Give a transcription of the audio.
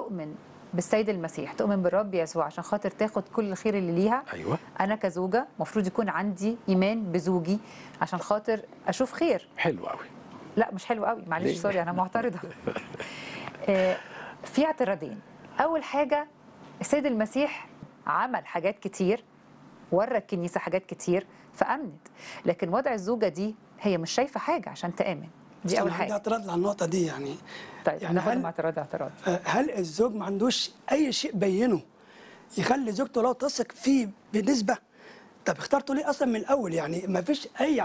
تؤمن بالسيد المسيح تؤمن بالرب يسوع عشان خاطر تاخد كل الخير اللي ليها ايوه انا كزوجه المفروض يكون عندي ايمان بزوجي عشان خاطر اشوف خير حلو قوي لا مش حلو قوي معلش ليه؟ سوري انا معترضه آه، في اعتراضين اول حاجه السيد المسيح عمل حاجات كتير ورى الكنيسه حاجات كتير فامنت لكن وضع الزوجه دي هي مش شايفه حاجه عشان تامن دي بس اول أنا عندي حاجه اعتراض على النقطة دي يعني طيب يعني يعني هل- هل اعتراض اعتراض آه، هل الزوج ما عندوش أي شيء بينه يخلي زوجته لو تثق فيه بنسبة طب اخترته ليه أصلا من الأول يعني ما فيش أي